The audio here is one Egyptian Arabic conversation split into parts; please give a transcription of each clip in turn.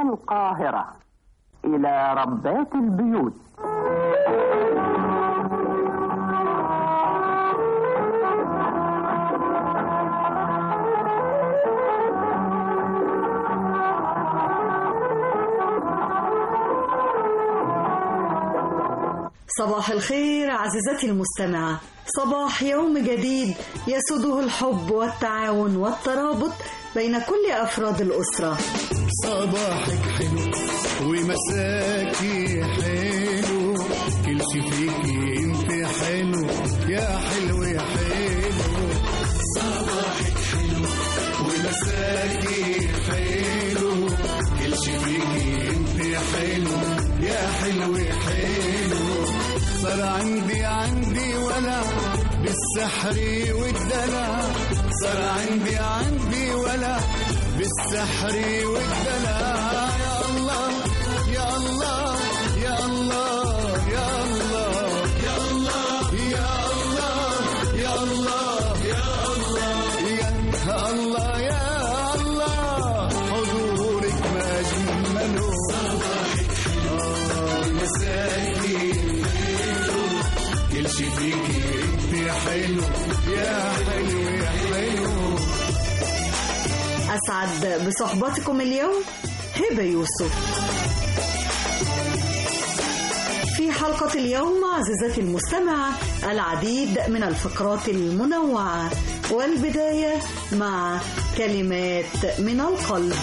القاهرة إلى ربات البيوت صباح الخير عزيزتي المستمعة صباح يوم جديد يسوده الحب والتعاون والترابط بين كل أفراد الأسرة صباحك حلو ومساكي حلو كل شي فيكي انت حلو يا حلو يا حلو صباحك حلو ومساكي حلو كل شي فيكي انت حلو يا حلو يا حلو صار عندي عندي ولا بالسحر والدلع صار عندي عندي ولا بالسحر والدلع يا الله يا الله يا الله يا الله يا الله يا الله يا الله يا الله يا الله يا الله حضورك ما جمله صباحك حلو مساكي كل شي فيكي انت حلو يا حلو يا حلو أسعد بصحبتكم اليوم هبة يوسف في حلقة اليوم عزيزتي المستمعة العديد من الفقرات المنوعة والبداية مع كلمات من القلب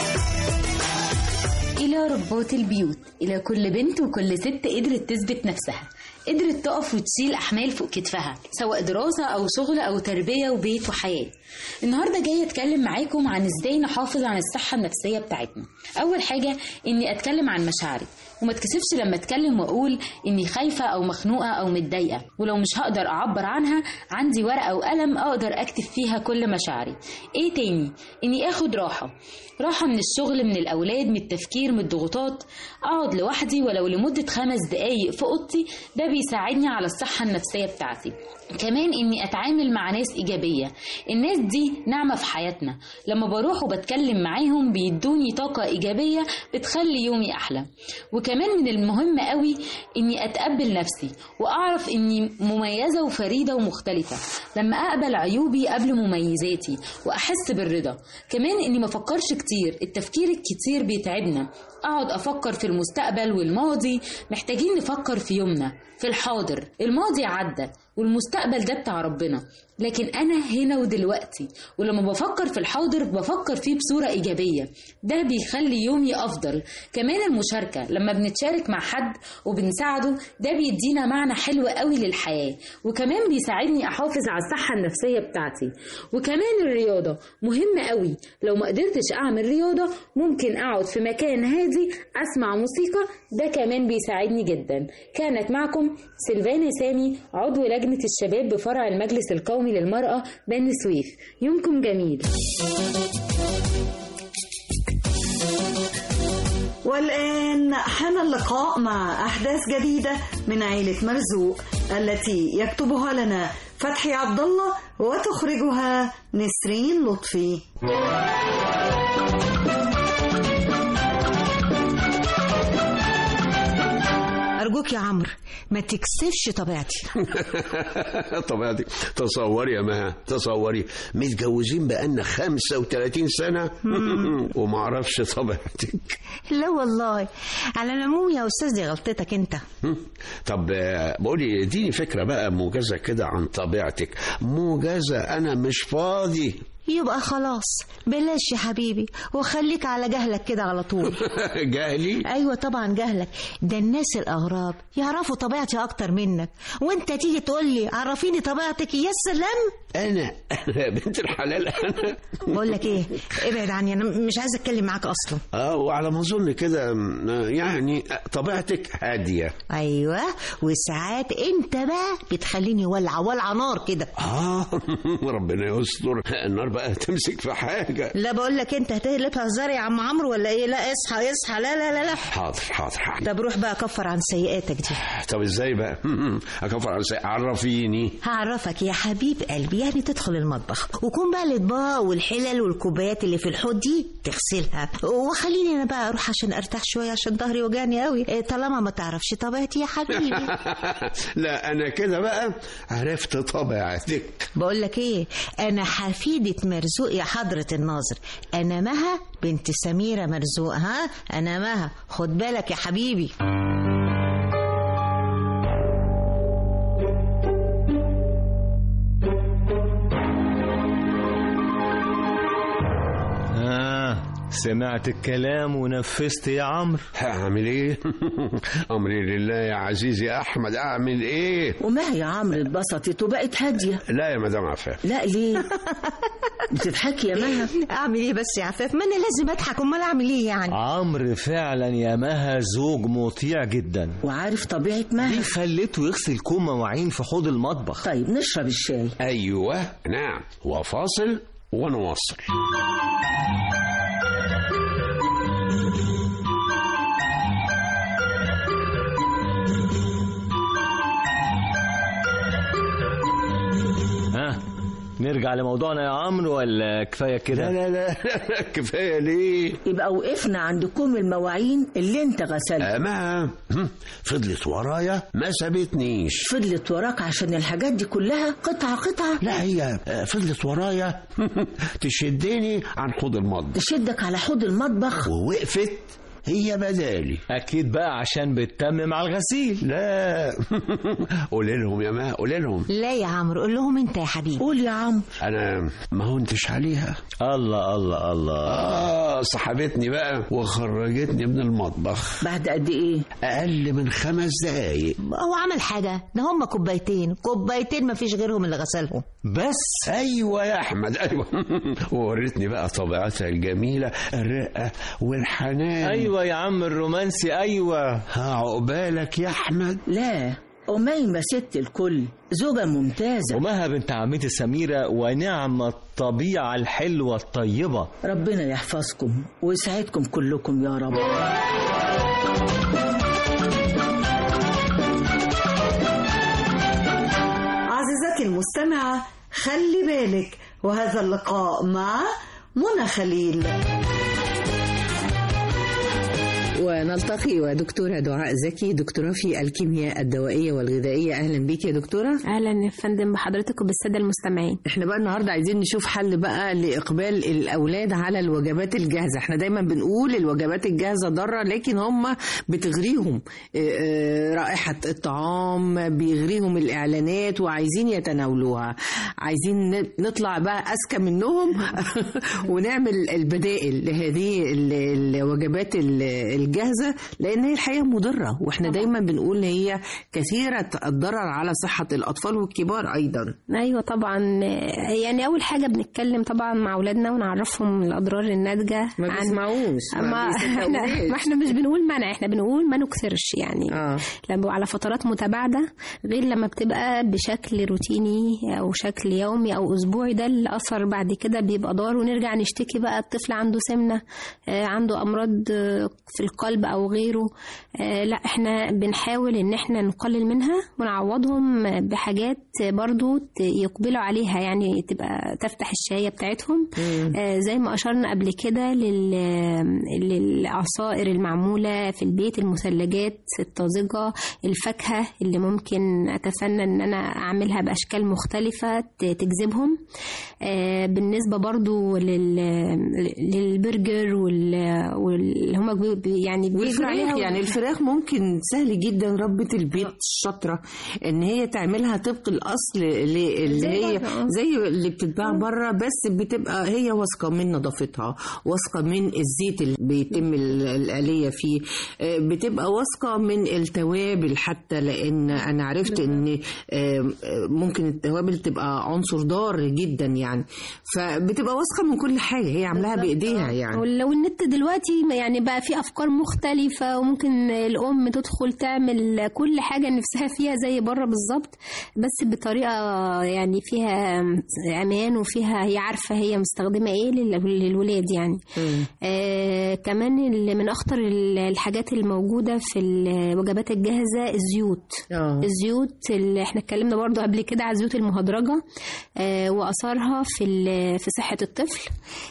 إلى ربات البيوت إلى كل بنت وكل ست قدرت تثبت نفسها قدرت تقف وتشيل أحمال فوق كتفها سواء دراسة أو شغل أو تربية وبيت وحياة النهاردة جاية أتكلم معاكم عن إزاي نحافظ على الصحة النفسية بتاعتنا أول حاجة إني أتكلم عن مشاعري وما اتكسفش لما اتكلم واقول اني خايفه او مخنوقه او متضايقه ولو مش هقدر اعبر عنها عندي ورقه وقلم اقدر اكتب فيها كل مشاعري ايه تاني اني اخد راحه راحه من الشغل من الاولاد من التفكير من الضغوطات اقعد لوحدي ولو لمده خمس دقايق في اوضتي ده بيساعدني على الصحه النفسيه بتاعتي كمان اني اتعامل مع ناس ايجابيه الناس دي نعمه في حياتنا لما بروح وبتكلم معاهم بيدوني طاقه ايجابيه بتخلي يومي احلى وكمان من المهم قوي اني اتقبل نفسي واعرف اني مميزه وفريده ومختلفه لما اقبل عيوبي قبل مميزاتي واحس بالرضا كمان اني ما افكرش كتير التفكير الكتير بيتعبنا اقعد افكر في المستقبل والماضي محتاجين نفكر في يومنا في الحاضر الماضي عدى والمستقبل ده بتاع ربنا لكن انا هنا ودلوقتي ولما بفكر في الحاضر بفكر فيه بصوره ايجابيه ده بيخلي يومي افضل كمان المشاركه لما بنتشارك مع حد وبنساعده ده بيدينا معنى حلو قوي للحياه وكمان بيساعدني احافظ على الصحه النفسيه بتاعتي وكمان الرياضه مهمه قوي لو ما قدرتش اعمل رياضه ممكن اقعد في مكان هادي اسمع موسيقى ده كمان بيساعدني جدا كانت معكم سلفانا سامي عضو لجنه الشباب بفرع المجلس القومي للمراه بني سويف يومكم جميل والآن حان اللقاء مع أحداث جديدة من عيلة مرزوق التي يكتبها لنا فتحي عبد الله وتخرجها نسرين لطفي أرجوك يا عمرو ما تكسفش طبيعتي طبيعتي تصوري يا مها تصوري متجوزين بقالنا 35 سنة وما اعرفش طبيعتك لا والله على العموم يا أستاذ دي غلطتك أنت طب آه، بقولي اديني فكرة بقى موجزة كده عن طبيعتك موجزة أنا مش فاضي يبقى خلاص بلاش يا حبيبي وخليك على جهلك كده على طول جاهلي ايوه طبعا جهلك ده الناس الاغراب يعرفوا طبيعتي اكتر منك وانت تيجي تقول لي عرفيني طبيعتك يا سلام أنا أنا بنت الحلال أنا بقول لك ايه ابعد عني انا مش عايزه اتكلم معاك اصلا اه وعلى ما أظن كده م، يعني طبيعتك هادية ايوه وساعات انت بقى بتخليني ولعه ولعه نار كده آه ربنا يستر النار بقى تمسك في حاجة لا بقول لك انت هتقلب هزار يا عم عمرو ولا ايه لا اصحى اصحى لا لا لا لا حاضر حاضر حاضر طب روح بقى كفر عن سيئاتك دي طب ازاي بقى اكفر على سي... عرفيني هعرفك يا حبيب قلبي يعني تدخل المطبخ وكون بقى الاطباق والحلل والكوبايات اللي في الحوض دي تغسلها وخليني انا بقى اروح عشان ارتاح شويه عشان ظهري وجعني قوي إيه، طالما ما تعرفش طبيعتي يا حبيبي لا انا كده بقى عرفت طبيعتك بقول لك ايه انا حفيده مرزوق يا حضره الناظر انا مها بنت سميره مرزوق ها انا مها خد بالك يا حبيبي آه سمعت الكلام ونفذت يا عمرو هعمل ايه امري لله يا عزيزي احمد اعمل ايه وما يا عمرو اتبسطت وبقت هاديه لا يا مدام عفاف لا ليه بتضحكي يا مها اعمل ايه بس يا عفاف ما انا لازم اضحك امال اعمل ايه يعني عمرو فعلا يا مها زوج مطيع جدا وعارف طبيعه دي مها خليته يغسل كوم مواعين في حوض المطبخ طيب نشرب الشاي ايوه نعم وفاصل ونواصل ها نرجع لموضوعنا يا عمرو ولا كفايه لا كده لا لا كفايه ليه يبقى وقفنا عند كوم المواعين اللي انت غسلها ما فضلت ورايا ما سابتنيش فضلت وراك عشان الحاجات دي كلها قطعه قطعه لا هي آه، فضلت ورايا تشدني عن حوض المطبخ تشدك على حوض المطبخ ووقفت هي بدالي اكيد بقى عشان بتتمم على الغسيل لا قولي لهم يا ما قولي لهم لا يا عمرو قول لهم انت يا حبيبي قول يا عمرو انا ما هونتش عليها الله الله الله اه صاحبتني بقى وخرجتني من المطبخ بعد قد ايه اقل من خمس دقايق هو عمل حاجه ده هم كوبايتين كوبايتين ما فيش غيرهم اللي غسلهم بس ايوه يا احمد ايوه وورتني بقى طبيعتها الجميله الرقه والحنان ايوه يا عم الرومانسي ايوه ها عقبالك يا احمد لا أميمة ست الكل زوجة ممتازة ومها بنت عمتي سميرة ونعم الطبيعة الحلوة الطيبة ربنا يحفظكم ويسعدكم كلكم يا رب عزيزتي المستمعة خلي بالك وهذا اللقاء مع منى خليل ونلتقي ودكتورة دعاء زكي دكتوراه في الكيمياء الدوائية والغذائية أهلا بيك يا دكتورة اهلا يا فندم بحضرتك وبالساده المستمعين احنا بقى النهاردة عايزين نشوف حل بقى لإقبال الأولاد على الوجبات الجاهزة احنا دايما بنقول الوجبات الجاهزة ضارة لكن هم بتغريهم اه، اه، رائحة الطعام بيغريهم الإعلانات وعايزين يتناولوها عايزين ن- نطلع بقى أذكى منهم ونعمل البدائل لهذه ال- الوجبات ال- الجاهزة لأن هي الحقيقة مضرة واحنا دايما بنقول إن هي كثيرة الضرر على صحة الأطفال والكبار أيضا ايوه طبعا يعني اول حاجه بنتكلم طبعا مع اولادنا ونعرفهم الاضرار الناتجه ما بيسمعوش ما ما احنا بيصدقوناش. ما احنا مش بنقول منع احنا بنقول ما نكثرش يعني آه. لما على فترات متباعده غير لما بتبقى بشكل روتيني او شكل يومي او اسبوعي ده الاثر بعد كده بيبقى ضار ونرجع نشتكي بقى الطفل عنده سمنه آه، عنده امراض آه، في القلب او غيره آه، لا احنا بنحاول ان احنا نقلل منها ونعوضهم بحاجات برضو ت- يقبلوا عليها يعني تبقى تفتح الشهية بتاعتهم آه، زي ما أشرنا قبل كده لل- للعصائر المعمولة في البيت المثلجات الطازجة الفاكهة اللي ممكن أتفنن إن أنا أعملها بأشكال مختلفة ت- تجذبهم آه، بالنسبة برضو لل- للبرجر وال- واللي هم بي- بي- يعني بيجروا والفراخ عليها يعني الفراخ ممكن سهل جدا ربة البيت الشاطرة ان هي تعملها طبق الاصل اللي, اللي زي هي بره، آه. زي اللي بتتباع بره بس بتبقى هي واثقة من نظافتها واثقة من الزيت اللي بيتم ال- الآلية فيه آه، بتبقى واثقة من التوابل حتى لان انا عرفت ان آه، آه، ممكن التوابل تبقى عنصر ضار جدا يعني فبتبقى واثقة من كل حاجة هي عاملاها بايديها يعني ولو النت دلوقتي يعني بقى في افكار مختلفة وممكن الأم تدخل تعمل كل حاجة نفسها فيها زي بره بالظبط بس بطريقة يعني فيها أمان وفيها هي عارفة هي مستخدمة إيه لل- للولاد يعني آه كمان اللي من أخطر ال- الحاجات الموجودة في الوجبات الجاهزة الزيوت آه. الزيوت اللي احنا اتكلمنا برضو قبل كده على الزيوت المهدرجة آه وأثرها في ال- في صحة الطفل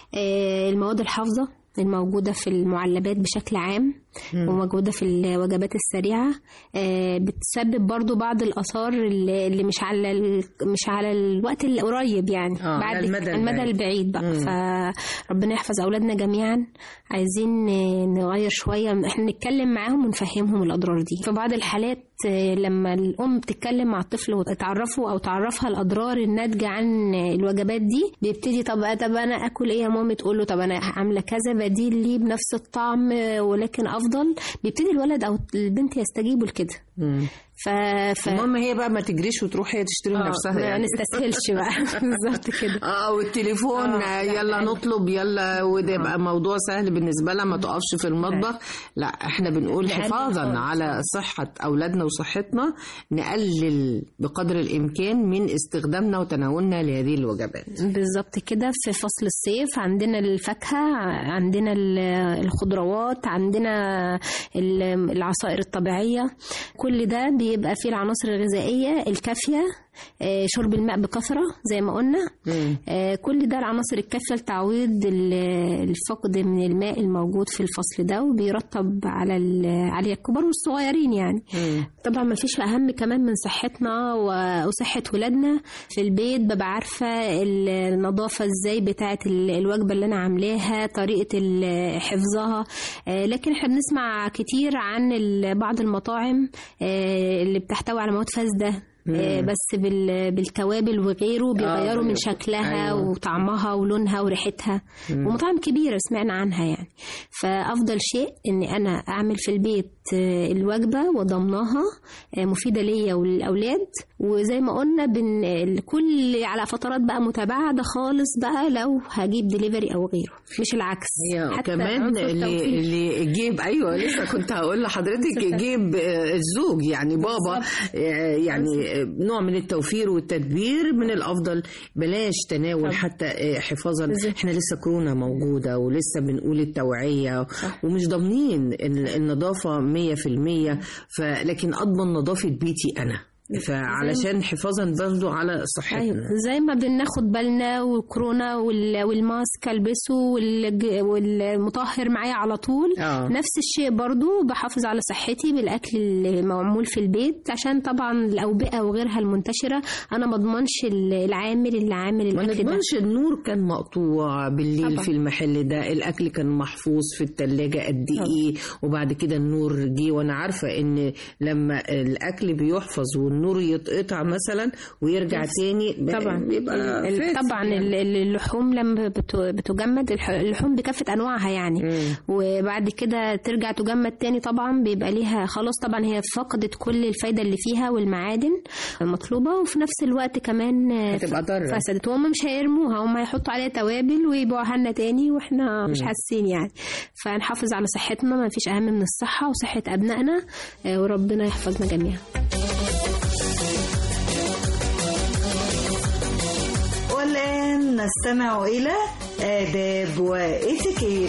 آه المواد الحافظة الموجودة في المعلبات بشكل عام مم. وموجودة في الوجبات السريعة آه، بتسبب برضو بعض الآثار اللي اللي مش على ال- مش على الوقت القريب يعني آه، على المدى المدى البعيد. البعيد بقى مم. فربنا يحفظ أولادنا جميعا عايزين آه، نغير شوية احنا نتكلم معاهم ونفهمهم الأضرار دي في بعض الحالات آه، لما الأم بتتكلم مع الطفل وتعرفه أو تعرفها الأضرار الناتجة عن الوجبات دي بيبتدي طب طب أنا آكل إيه يا مامي تقول له طب أنا عاملة كذا بديل ليه بنفس الطعم آه، ولكن أفضل بيبتدي الولد أو البنت يستجيبوا لكده ف... ف... المهم هي بقى ما تجريش وتروح هي تشتري آه، نفسها ما يعني نستسهلش بقى بالظبط كده اه والتليفون آه، يلا نطلب يلا وده يبقى موضوع سهل بالنسبه لها ما تقفش في المطبخ لا احنا بنقول نقلل حفاظا خالص. على صحه اولادنا وصحتنا نقلل بقدر الامكان من استخدامنا وتناولنا لهذه الوجبات بالظبط كده في فصل الصيف عندنا الفاكهة عندنا ال- الخضروات عندنا ال- العصائر الطبيعية كل ده بيبقى فيه العناصر الغذائية الكافية آه، شرب الماء بكثرة زي ما قلنا آه، كل ده العناصر الكافية لتعويض ال- الفقد من الماء الموجود في الفصل ده وبيرطب على ال- على الكبار والصغيرين يعني طبعا ما فيش اهم كمان من صحتنا و- وصحه ولادنا في البيت ببقى عارفه ال- النظافه ازاي بتاعه ال- الوجبه اللي انا عاملاها طريقه ال- حفظها آه، لكن احنا بنسمع كتير عن ال- بعض المطاعم آه، اللي بتحتوي على مواد فاسده آه، مم. بس بال- بالتوابل وغيره بيغيروا من أيوة. شكلها أيوة. وطعمها ولونها وريحتها مم. ومطاعم كبيرة سمعنا عنها يعني فأفضل شيء إني أنا أعمل في البيت آه، الوجبة وضمناها آه، مفيدة ليا وللأولاد وزي ما قلنا بن الكل على فترات بقى متباعدة خالص بقى لو هجيب ديليفري أو غيره مش العكس هي حتى كمان عنصر اللي, التوفير. اللي جيب ايوه لسه كنت هقول لحضرتك جيب آه، الزوج يعني بابا آه، يعني آه، نوع من التوفير والتدبير من الافضل بلاش تناول حتى آه، حفاظا احنا لسه كورونا موجوده ولسه بنقول التوعيه ومش ضامنين ال- النظافه 100% فلكن اضمن نظافه بيتي انا فعلشان حفاظا برضو على صحتنا ايوه زي ما بناخد بالنا وكورونا وال- والماسك البسه والج- والمطهر معايا على طول آه. نفس الشيء برضو بحافظ على صحتي بالاكل اللي معمول في البيت عشان طبعا الاوبئه وغيرها المنتشره انا ما اضمنش ال- العامل اللي عامل ما الاكل ده نضمنش النور كان مقطوع بالليل طبعا. في المحل ده الاكل كان محفوظ في التلاجة قد ايه وبعد كده النور جه وانا عارفه ان لما الاكل بيحفظ والنور يتقطع مثلا ويرجع نفس- تاني ب- طبعا بيبقى ال- فاسد طبعا يعني. ال- ال- اللحوم لما بت- بتجمد الح- اللحوم بكافه انواعها يعني وبعد كده ترجع تجمد تاني طبعا بيبقى ليها خلاص طبعا هي فقدت كل الفايده اللي فيها والمعادن المطلوبه وفي نفس الوقت كمان هتبقى ضارة. فسدت وهم مش هيرموها هم هيحطوا عليها توابل ويبيعوها لنا تاني واحنا مش مم. حاسين يعني فنحافظ على صحتنا ما فيش اهم من الصحه وصحه ابنائنا آه، وربنا يحفظنا جميعا والآن نستمع إلى آداب وإتيكيت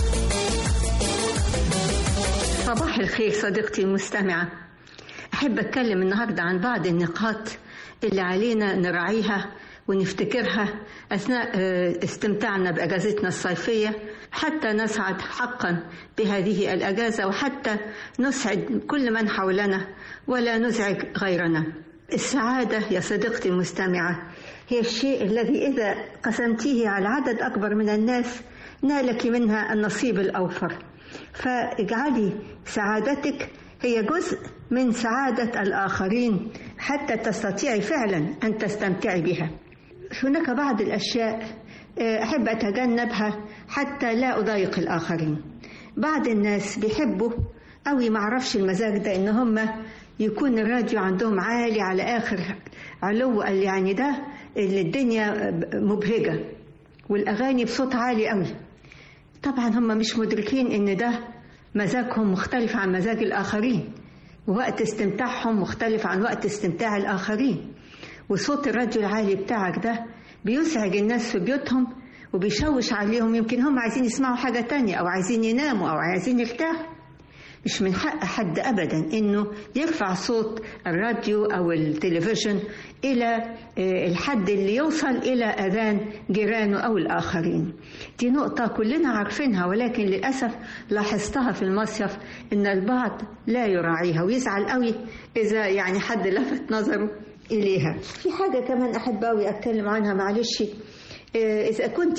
صباح الخير صديقتي المستمعة أحب أتكلم النهاردة عن بعض النقاط اللي علينا نراعيها ونفتكرها أثناء آه، استمتاعنا بأجازتنا الصيفية حتى نسعد حقا بهذه الأجازة وحتى نسعد كل من حولنا ولا نزعج غيرنا السعادة يا صديقتي المستمعة هي الشيء الذي إذا قسمتيه على عدد أكبر من الناس نالك منها النصيب الأوفر فاجعلي سعادتك هي جزء من سعادة الآخرين حتى تستطيعي فعلا أن تستمتعي بها هناك بعض الأشياء آه، أحب أتجنبها حتى لا أضايق الآخرين بعض الناس بيحبوا أوي معرفش المزاج ده إن هم يكون الراديو عندهم عالي على آخر علو قال يعني ده اللي الدنيا مبهجة والأغاني بصوت عالي أوي طبعا هم مش مدركين إن ده مزاجهم مختلف عن مزاج الآخرين ووقت استمتاعهم مختلف عن وقت استمتاع الآخرين وصوت الراديو العالي بتاعك ده بيزعج الناس في بيوتهم وبيشوش عليهم يمكن هم عايزين يسمعوا حاجة تانية أو عايزين يناموا أو عايزين يرتاحوا مش من حق حد أبدا إنه يرفع صوت الراديو أو التلفزيون إلى الحد اللي يوصل إلى أذان جيرانه أو الآخرين دي نقطة كلنا عارفينها ولكن للأسف لاحظتها في المصيف إن البعض لا يراعيها ويزعل قوي إذا يعني حد لفت نظره إليها في حاجة كمان أحب قوي أتكلم عنها معلش إذا كنت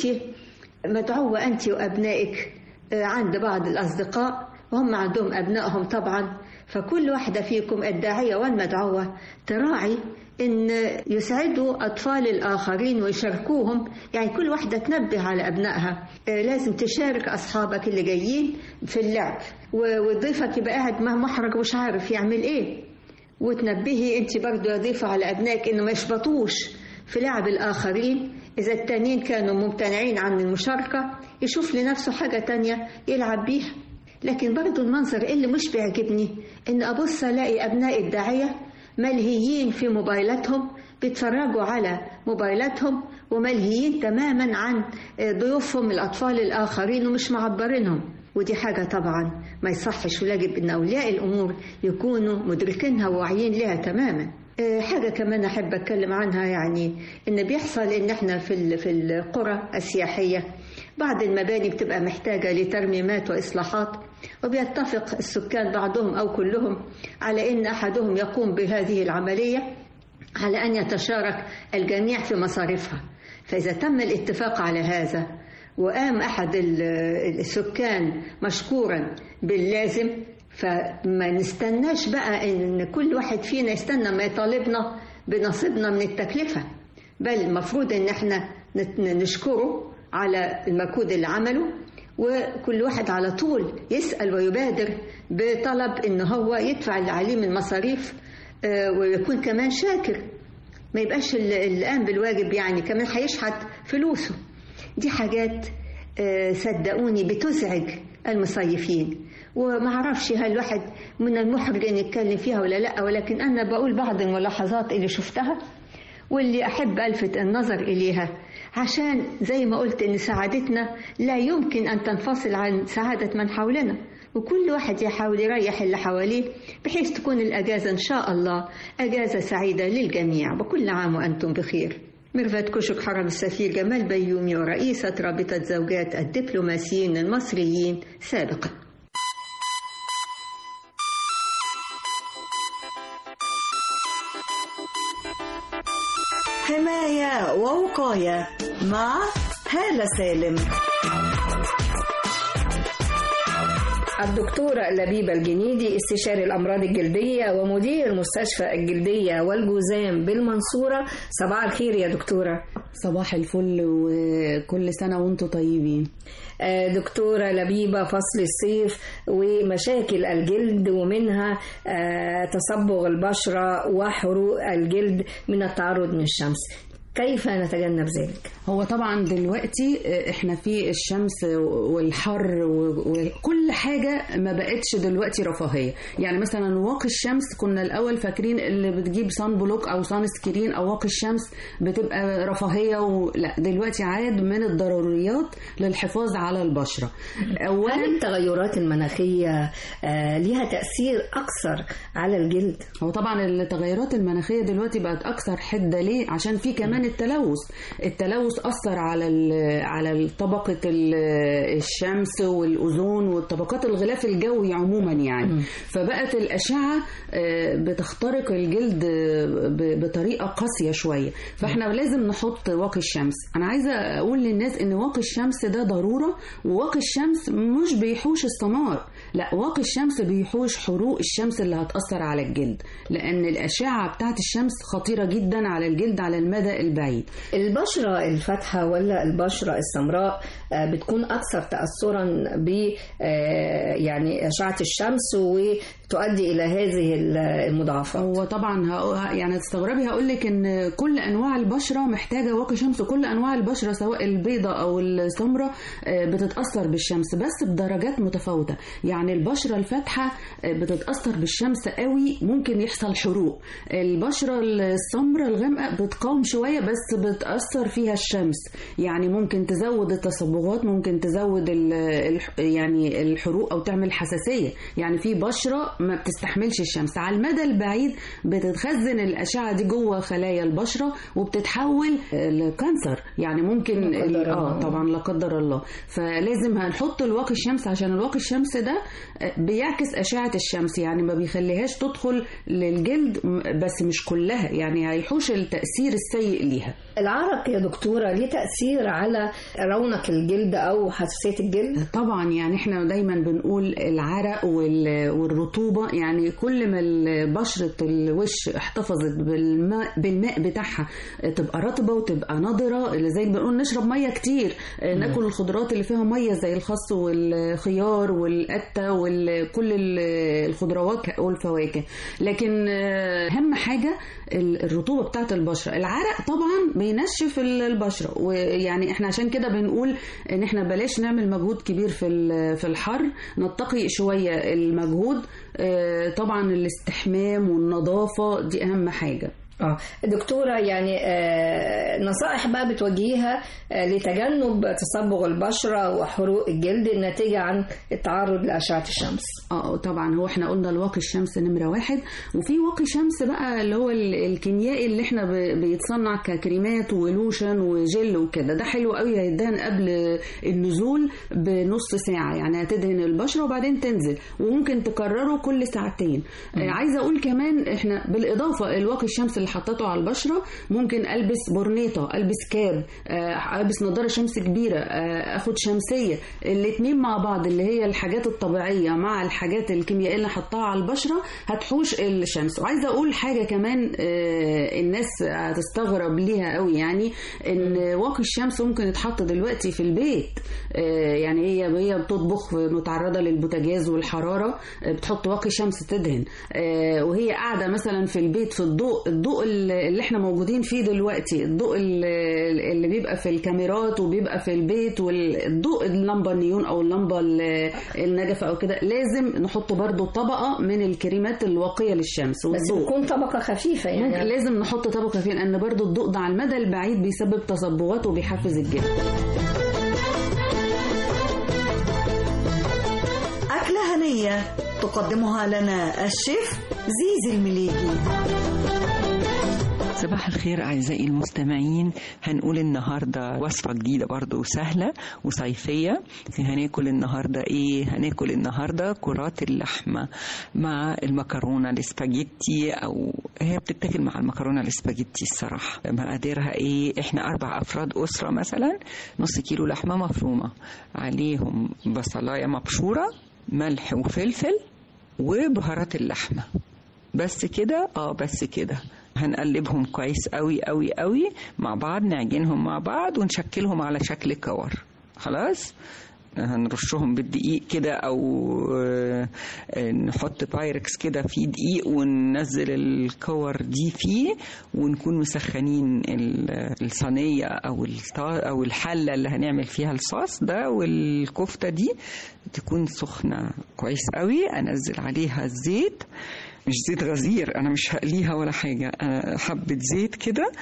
مدعوة أنت وأبنائك عند بعض الأصدقاء وهم عندهم أبنائهم طبعا فكل واحدة فيكم الداعية والمدعوة تراعي إن يسعدوا أطفال الآخرين ويشاركوهم يعني كل واحدة تنبه على أبنائها لازم تشارك أصحابك اللي جايين في اللعب وضيفك يبقى قاعد محرج مش عارف يعمل إيه وتنبهي أنت برضو يا ضيفة على أبنائك إنه ما يشبطوش في لعب الآخرين إذا التانيين كانوا ممتنعين عن المشاركة يشوف لنفسه حاجة تانية يلعب بيها لكن برضو المنظر اللي مش بيعجبني إن أبص ألاقي أبناء الداعية ملهيين في موبايلاتهم بيتفرجوا على موبايلاتهم وملهيين تماما عن ضيوفهم الأطفال الآخرين ومش معبرينهم ودي حاجة طبعا ما يصحش ويجب أن أولياء الأمور يكونوا مدركينها وواعيين لها تماما حاجة كمان أحب أتكلم عنها يعني إن بيحصل إن إحنا في في القرى السياحية بعض المباني بتبقى محتاجة لترميمات وإصلاحات وبيتفق السكان بعضهم أو كلهم على إن أحدهم يقوم بهذه العملية على أن يتشارك الجميع في مصاريفها فإذا تم الاتفاق على هذا وقام أحد السكان مشكورا باللازم فما نستناش بقى ان كل واحد فينا يستنى ما يطالبنا بنصيبنا من التكلفه بل المفروض ان احنا نشكره على المجهود اللي عمله وكل واحد على طول يسال ويبادر بطلب ان هو يدفع اللي عليه من مصاريف ويكون كمان شاكر ما يبقاش اللي قام بالواجب يعني كمان هيشحت فلوسه دي حاجات صدقوني بتزعج المصيفين وما اعرفش هل الواحد من المحرج ان يتكلم فيها ولا لا ولكن انا بقول بعض الملاحظات اللي شفتها واللي احب الفت النظر اليها عشان زي ما قلت ان سعادتنا لا يمكن ان تنفصل عن سعاده من حولنا وكل واحد يحاول يريح اللي حواليه بحيث تكون الاجازه ان شاء الله اجازه سعيده للجميع وكل عام وانتم بخير ميرفت كشك حرم السفير جمال بيومي ورئيسة رابطة زوجات الدبلوماسيين المصريين سابقا حماية ووقاية مع هالة سالم الدكتورة لبيبة الجنيدي استشاري الأمراض الجلدية ومدير مستشفى الجلدية والجوزام بالمنصورة صباح الخير يا دكتورة صباح الفل وكل سنة وانتم طيبين دكتورة لبيبة فصل الصيف ومشاكل الجلد ومنها تصبغ البشرة وحروق الجلد من التعرض من الشمس كيف نتجنب ذلك؟ هو طبعا دلوقتي احنا في الشمس والحر وكل حاجة ما بقتش دلوقتي رفاهية يعني مثلا واقي الشمس كنا الأول فاكرين اللي بتجيب صن بلوك أو صن سكرين أو واقي الشمس بتبقى رفاهية ولا دلوقتي عاد من الضروريات للحفاظ على البشرة أولا هل التغيرات المناخية ليها تأثير أكثر على الجلد؟ هو طبعا التغيرات المناخية دلوقتي بقت أكثر حدة ليه؟ عشان في كمان التلوث التلوث أثر على على طبقة الشمس والأوزون والطبقات الغلاف الجوي عموما يعني فبقت الأشعة بتخترق الجلد بطريقة قاسية شوية فاحنا لازم نحط واقي الشمس أنا عايزة أقول للناس إن واقي الشمس ده ضرورة وواقي الشمس مش بيحوش السمار لا واقي الشمس بيحوش حروق الشمس اللي هتأثر على الجلد لأن الأشعة بتاعت الشمس خطيرة جدا على الجلد على المدى البعيد البشرة الفاتحة ولا البشرة السمراء آه، بتكون أكثر تأثرا ب آه، يعني أشعة الشمس وتؤدي إلى هذه المضاعفات هو طبعا هق- يعني تستغربي هقول لك ان كل انواع البشره محتاجه واقي شمس وكل انواع البشره سواء البيضاء او السمراء آه، بتتاثر بالشمس بس بدرجات متفاوته يعني البشره الفاتحه آه، بتتاثر بالشمس قوي ممكن يحصل حروق البشره السمراء الغامقه بتقاوم شويه بس بتاثر فيها الشمس يعني ممكن تزود التصبغات ممكن تزود ال- الح- يعني الحروق او تعمل حساسيه يعني في بشره ما بتستحملش الشمس على المدى البعيد بتتخزن الاشعه دي جوه خلايا البشره وبتتحول آه، لكانسر يعني ممكن لا قدر اه الله. طبعا لا قدر الله فلازم هنحط الواقي الشمس عشان الواقي الشمس ده آه، بيعكس اشعه الشمس يعني ما بيخليهاش تدخل للجلد م- بس مش كلها يعني هيحوش التاثير السيء ليها العرق يا دكتورة ليه تأثير على رونق الجلد أو حساسية الجلد؟ طبعا يعني احنا دايما بنقول العرق وال- والرطوبة يعني كل ما ال- بشرة الوش احتفظت بالماء, بالماء بتاعها تبقى رطبة وتبقى نضرة اللي زي ما بنقول نشرب مية كتير اه، ناكل الخضروات اللي فيها مية زي الخس والخيار والقتة وكل الخضروات والفواكه لكن اه، أهم حاجة ال- الرطوبة بتاعت البشرة العرق طبعا بينشف ال- البشرة ويعني احنا عشان كده بنقول ان احنا بلاش نعمل مجهود كبير في ال- في الحر نتقي شوية المجهود آه، طبعا الاستحمام والنظافة دي اهم حاجة اه دكتورة يعني آه، نصائح بقى بتوجهيها آه، لتجنب تصبغ البشرة وحروق الجلد الناتجة عن التعرض لأشعة الشمس اه طبعا هو احنا قلنا الواقي الشمس نمرة واحد وفي واقي شمس بقى اللي هو ال- الكيميائي اللي احنا ب- بيتصنع ككريمات ولوشن وجل وكده ده حلو قوي هيدهن قبل النزول بنص ساعة يعني هتدهن البشرة وبعدين تنزل وممكن تكرره كل ساعتين آه عايزة اقول كمان احنا بالاضافة الواقي الشمس اللي حطيته على البشرة ممكن البس برنيطة البس كاب آه البس نظارة شمس كبيرة آه اخد شمسية الاتنين مع بعض اللي هي الحاجات الطبيعية مع الحاجات الكيميائية اللي حطها على البشرة هتحوش الشمس وعايزة اقول حاجة كمان آه الناس هتستغرب ليها قوي يعني ان واقي الشمس ممكن يتحط دلوقتي في البيت آه يعني هي هي بتطبخ متعرضة للبوتاجاز والحرارة آه بتحط واقي شمس تدهن آه وهي قاعدة مثلا في البيت في الضوء الضوء اللي احنا موجودين فيه دلوقتي الضوء اللي اللي بيبقى في الكاميرات وبيبقى في البيت والضوء اللمبة النيون او اللمبة ال- النجفة او كده لازم نحط برضو طبقة من الكريمات الواقية للشمس بس والضوء بتكون طبقة خفيفة يعني ممكن لازم نحط طبقة فيه لأن برضو الضوء ده على المدى البعيد بيسبب تصبغات وبيحفز الجلد أكلة هنية تقدمها لنا الشيف زيزي المليجي صباح الخير أعزائي المستمعين هنقول النهاردة وصفة جديدة برضو سهلة وصيفية هناكل النهاردة إيه هناكل النهاردة كرات اللحمة مع المكرونة الاسباجيتي أو هي بتتاكل مع المكرونة الاسباجيتي الصراحة مقاديرها إيه إحنا أربع أفراد أسرة مثلا نص كيلو لحمة مفرومة عليهم بصلاية مبشورة ملح وفلفل وبهارات اللحمة بس كده اه بس كده هنقلبهم كويس قوي قوي قوي مع بعض نعجنهم مع بعض ونشكلهم على شكل كور خلاص هنرشهم بالدقيق كده او آه، آه، نحط بايركس كده فيه دقيق وننزل الكور دي فيه ونكون مسخنين ال- الصينيه او الطا- او الحله اللي هنعمل فيها الصوص ده والكفته دي تكون سخنه كويس قوي انزل عليها الزيت مش زيت غزير انا مش هقليها ولا حاجه أنا حبه زيت كده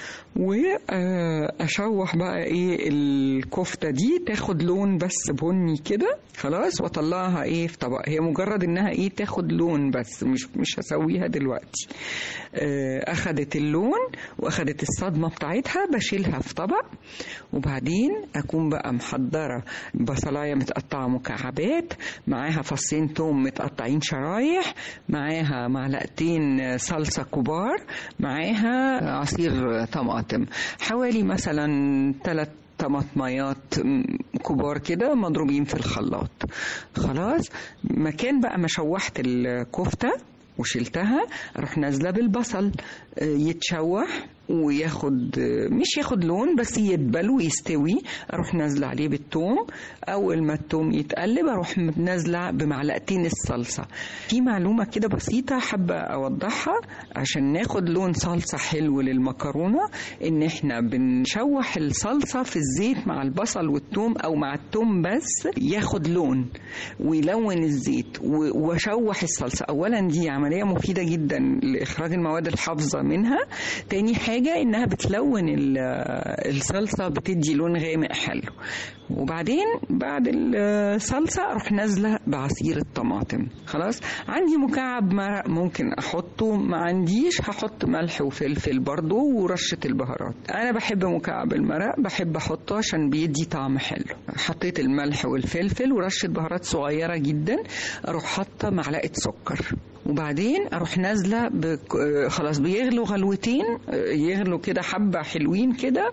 واشوح بقى ايه الكفته دي تاخد لون بس بني كده خلاص واطلعها ايه في طبق هي مجرد انها ايه تاخد لون بس مش مش هسويها دلوقتي آه، اخدت اللون واخدت الصدمه بتاعتها بشيلها في طبق وبعدين اكون بقى محضره بصلايه متقطعه مكعبات معاها فصين توم متقطعين شرايح معاها معلقتين صلصه كبار معاها عصير طماطم حوالي مثلا ثلاث طماطميات م- كبار كده مضروبين في الخلاط خلاص مكان بقى ما شوحت الكفته وشلتها اروح نازله بالبصل آه، يتشوح وياخد مش ياخد لون بس يدبل ويستوي اروح نازله عليه بالثوم اول ما الثوم يتقلب اروح نازله بمعلقتين الصلصه في معلومه كده بسيطه حابه اوضحها عشان ناخد لون صلصه حلو للمكرونه ان احنا بنشوح الصلصه في الزيت مع البصل والثوم او مع الثوم بس ياخد لون ويلون الزيت و- واشوح الصلصه اولا دي عمليه مفيده جدا لاخراج المواد الحافظه منها تاني حاجه انها بتلون ال- الصلصه بتدي لون غامق حلو وبعدين بعد الصلصه اروح نازله بعصير الطماطم خلاص عندي مكعب مرق ممكن احطه ما عنديش هحط ملح وفلفل برضو ورشه البهارات انا بحب مكعب المرق بحب احطه عشان بيدي طعم حلو حطيت الملح والفلفل ورشه بهارات صغيره جدا اروح حاطه معلقه سكر وبعدين اروح نازله بك... آه، خلاص بيغلوا غلوتين آه، يغلوا كده حبه حلوين كده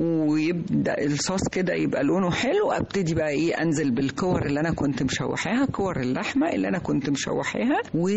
ويبدا الصوص كده يبقى لونه حلو ابتدي بقى ايه انزل بالكور اللي انا كنت مشوحاها كور اللحمه اللي انا كنت مشوحاها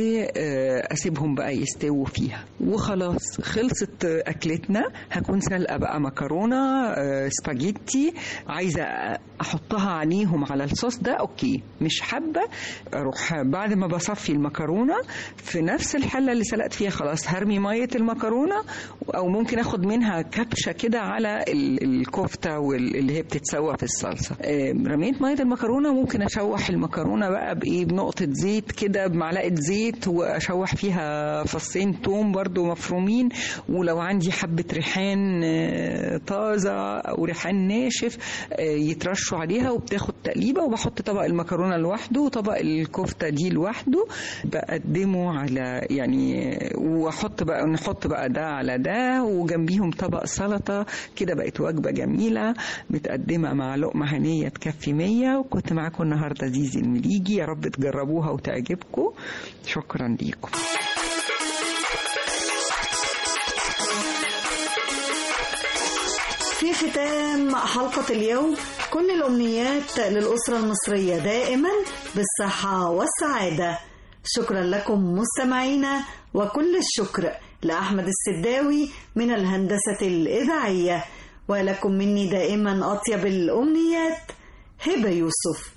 واسيبهم بقى يستووا فيها وخلاص خلصت آه، اكلتنا هكون سلقه بقى مكرونه آه، سباجيتي عايزه احطها عليهم على الصوص ده اوكي مش حابه اروح بعد ما بصفي المكرونه في نفس الحله اللي سلقت فيها خلاص هرمي ميه المكرونه او ممكن اخد منها كبشه كده على ال- الكفته وال- اللي هي بتتسوى في الصلصه آه، رميت ميه المكرونه ممكن اشوح المكرونه بقى بايه بنقطه زيت كده بمعلقه زيت واشوح فيها فصين توم برضو مفرومين ولو عندي حبه ريحان آه، طازه او ريحان ناشف آه، يترشوا عليها وبتاخد تقليبه وبحط طبق المكرونه لوحده وطبق الكفته دي لوحده بقدمه على يعني واحط بقى نحط بقى ده على ده وجنبيهم طبق سلطه كده بقت وجبه جميله متقدمه مع لقمه هنيه تكفي 100 وكنت معاكم النهارده زيزي المليجي يا رب تجربوها وتعجبكم شكرا ليكم في ختام حلقة اليوم كل الأمنيات للأسرة المصرية دائما بالصحة والسعادة شكرا لكم مستمعينا وكل الشكر لأحمد السداوي من الهندسة الإذاعية ولكم مني دائما أطيب الأمنيات هبة يوسف